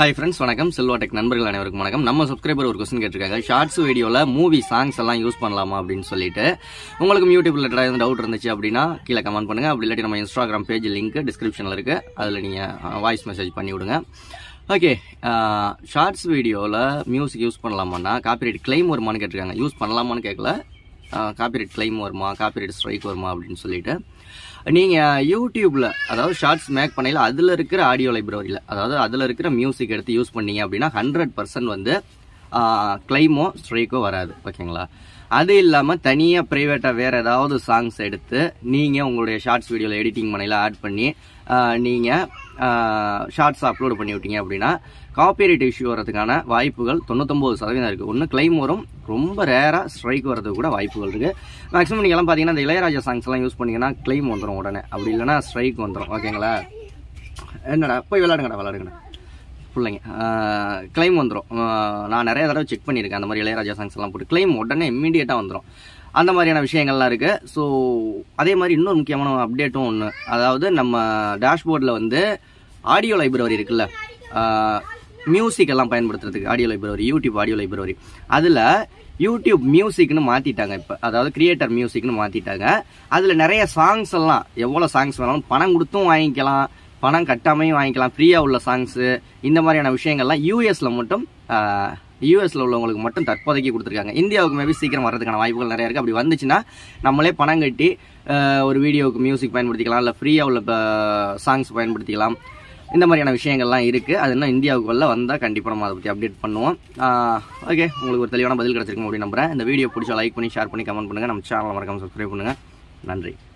hi friends வணக்கம் Selva tech நண்பர்கள் அனைவருக்கும் வணக்கம் நம்ம சப்ஸ்கிரைபர் ஒரு கொஸ்டின் கேட்டிருக்காங்க ஷார்ட்ஸ் வீடியோவில் மூவி சாங்ஸ் எல்லாம் யூஸ் பண்ணலாமா அப்படின்னு சொல்லிட்டு உங்களுக்கு யூடியூப்ல ஏதாவது டவுட் இருந்துச்சு அப்படின்னா கீழே கமெண்ட் பண்ணுங்க அப்படி இல்லாட்டி நம்ம இன்ஸ்டாகிராம் பேஜ் லிங்க் டிஸ்கிரிப்ஷனில் இருக்கு அதில் நீங்கள் வாய்ஸ் மெசேஜ் பண்ணி விடுங்க ஓகே ஷார்ட்ஸ் வீடியோவில் மியூசிக் யூஸ் பண்ணலாமான்னா காப்பிரைட் கிளைம் வருமான்னு கேட்டிருக்காங்க யூஸ் பண்ணலாமான்னு கேட்கல காப்பிரைட் கிளைம் வருமா காப்பிரைட் ஸ்ட்ரைக் வருமா அப்படின்னு சொல்லிட்டு நீங்கள் யூடியூப்பில் அதாவது ஷார்ட்ஸ் மேக் பண்ணையில் அதில் இருக்கிற ஆடியோ லைப்ரரியில் அதாவது அதில் இருக்கிற மியூசிக் எடுத்து யூஸ் பண்ணீங்க அப்படின்னா ஹண்ட்ரட் பர்சன்ட் வந்து கிளைமோ ஸ்ட்ரைக்கோ வராது ஓகேங்களா அது இல்லாமல் தனியாக ப்ரைவேட்டாக வேறு ஏதாவது சாங்ஸ் எடுத்து நீங்கள் உங்களுடைய ஷார்ட்ஸ் வீடியோவில் எடிட்டிங் பண்ணையில் ஆட் பண்ணி நீங்கள் ஷார்ட்ஸ் அப்லோட் பண்ணி விட்டீங்க அப்படின்னா காப்பிரைட் இஷ்யூ வரதுக்கான வாய்ப்புகள் தொண்ணூத்தொம்பது சதவீதம் இருக்குது ஒன்று கிளைம் வரும் ரொம்ப ரேராக ஸ்ட்ரைக் வரதுக்கு கூட வாய்ப்புகள் இருக்குது மேக்ஸிமம் நீங்கள்லாம் பார்த்தீங்கன்னா இந்த இளையராஜா சாங்ஸ் எல்லாம் யூஸ் பண்ணீங்கன்னா கிளைம் வந்துடும் உடனே அப்படி இல்லைன்னா ஸ்ட்ரைக் வந்துடும் ஓகேங்களா என்னடா போய் விளாடுங்கடா விளாடுங்கடா பிள்ளைங்க கிளைம் வந்துடும் நான் நிறைய தடவை செக் பண்ணியிருக்கேன் அந்த மாதிரி இளையராஜா சாங்ஸ் எல்லாம் போட்டு கிளைம் உடனே இம்மீடியட்டாக வந்துடும் அந்த மாதிரியான விஷயங்கள்லாம் இருக்குது ஸோ அதே மாதிரி இன்னொரு முக்கியமான அப்டேட்டும் ஒன்று அதாவது நம்ம டேஷ்போர்டில் வந்து ஆடியோ லைப்ரரி இருக்குல்ல மியூசிக் எல்லாம் பயன்படுத்துறதுக்கு audio library YouTube audio library அதில் யூடியூப் மியூசிக்னு மாற்றிட்டாங்க இப்போ அதாவது கிரியேட்டர் மியூசிக்னு மாற்றிட்டாங்க அதில் நிறைய சாங்ஸ் எல்லாம் எவ்வளோ சாங்ஸ் வேணாலும் பணம் கொடுத்தும் வாங்கிக்கலாம் பணம் கட்டாமையும் வாங்கிக்கலாம் ஃப்ரீயாக உள்ள சாங்ஸு இந்த மாதிரியான விஷயங்கள்லாம் யூஎஸில் மட்டும் யூஎஸ்ல உள்ளவங்களுக்கு மட்டும் தற்போதைக்கு கொடுத்துருக்காங்க இந்தியாவுக்கு மேபி சீக்கிரம் வர்றதுக்கான வாய்ப்புகள் நிறைய இருக்குது அப்படி வந்துச்சுன்னா நம்மளே பணம் கட்டி ஒரு வீடியோவுக்கு மியூசிக் பயன்படுத்திக்கலாம் இல்லை ஃப்ரீயாக உள்ள சாங்ஸ் பயன்படுத்திக்கலாம் இந்த மாதிரியான விஷயங்கள்லாம் இருக்குது அது இன்னும் இந்தியாவுக்குள்ள வந்தால் கண்டிப்பாக நம்ம அதை பற்றி அப்டேட் பண்ணுவோம் ஓகே உங்களுக்கு ஒரு தெளிவான பதில் கிடச்சிருக்கும் அப்படின்னு நம்புறேன் இந்த வீடியோ பிடிச்சா லைக் பண்ணி ஷேர் பண்ணி கமெண்ட் பண்ணுங்கள் நம்ம சேனலை மறக்காம சப்ஸ்கிரைப் பண்ணுங்கள் நன்றி